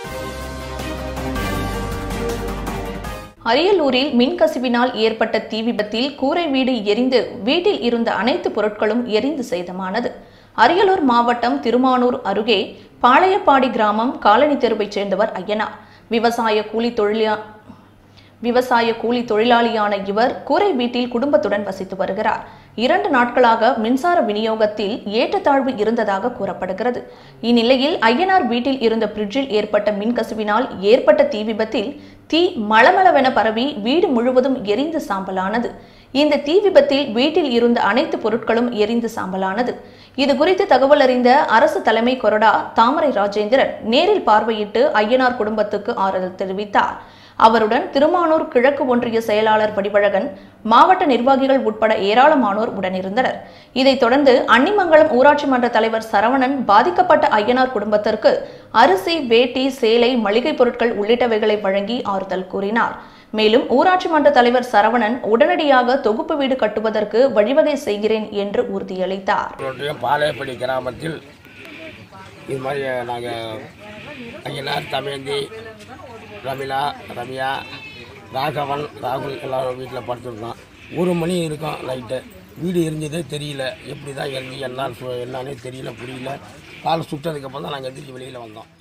அரியலூரில் மின்கசிவினால் ஏற்பட்ட தீ விபத்தில் கூரை வீடு எரிந்து வீட்டில் இருந்த அனைத்து பொருட்களும் எரிந்து சேதமானது அரியலூர் மாவட்டம் திருமானூர் அருகே பாளையப்பாடி கிராமம் காலனி தெருவைச் சேர்ந்தவர் ஐயனார் விவசாய கூலி தொழிலா விவசாய கூலி தொழிலாளியான இவர் கூரை வீட்டில் குடும்பத்துடன் வசித்து வருகிறார் இரண்டு நாட்களாக மின்சார விநியோகத்தில் ஏற்றத்தாழ்வு இருந்ததாக கூறப்படுகிறது இந்நிலையில் ஐயனார் வீட்டில் இருந்த பிரிட்ஜில் ஏற்பட்ட மின்கசிவினால் ஏற்பட்ட தீ விபத்தில் தீ மளமளவென பரவி வீடு முழுவதும் எரிந்து சாம்பலானது இந்த தீ விபத்தில் வீட்டில் இருந்த அனைத்து பொருட்களும் எரிந்து சாம்பலானது இது குறித்து தகவல் அறிந்த அரசு தலைமை கொறடா தாமரை ராஜேந்திரன் நேரில் பார்வையிட்டு ஐயனார் குடும்பத்துக்கு ஆறுதல் தெரிவித்தார் அவருடன் திருமானூர் கிழக்கு ஒன்றிய செயலாளர் வடிவழகன் மாவட்ட நிர்வாகிகள் உட்பட ஏராளமானோர் உடனிருந்தனர் இதைத் தொடர்ந்து அன்னிமங்கலம் ஊராட்சி மன்ற தலைவர் சரவணன் பாதிக்கப்பட்ட ஐயனார் குடும்பத்திற்கு அரிசி வேட்டி சேலை மளிகை பொருட்கள் உள்ளிட்டவைகளை வழங்கி ஆறுதல் கூறினார் மேலும் ஊராட்சி மன்ற தலைவர் சரவணன் உடனடியாக தொகுப்பு வீடு கட்டுவதற்கு வழிவகை செய்கிறேன் என்று உறுதியளித்தார் ஒன்றியம் பாளையப்படி கிராமத்தில் இது மாதிரி நாங்கள் ஐயனார் தமேந்தி ரமிளா ரம்யா ராகவன் ராகுல் எல்லாரும் வீட்டில் படுத்துருக்கோம் ஒரு மணி இருக்கும் நைட்டு வீடு எரிஞ்சதே தெரியல எப்படி தான் எரிஞ்சு என்ன என்னன்னே தெரியல புரியல காலை சுட்டதுக்கப்புறம் தான் நாங்கள் எந்திரிச்சு வெளியில் வந்தோம்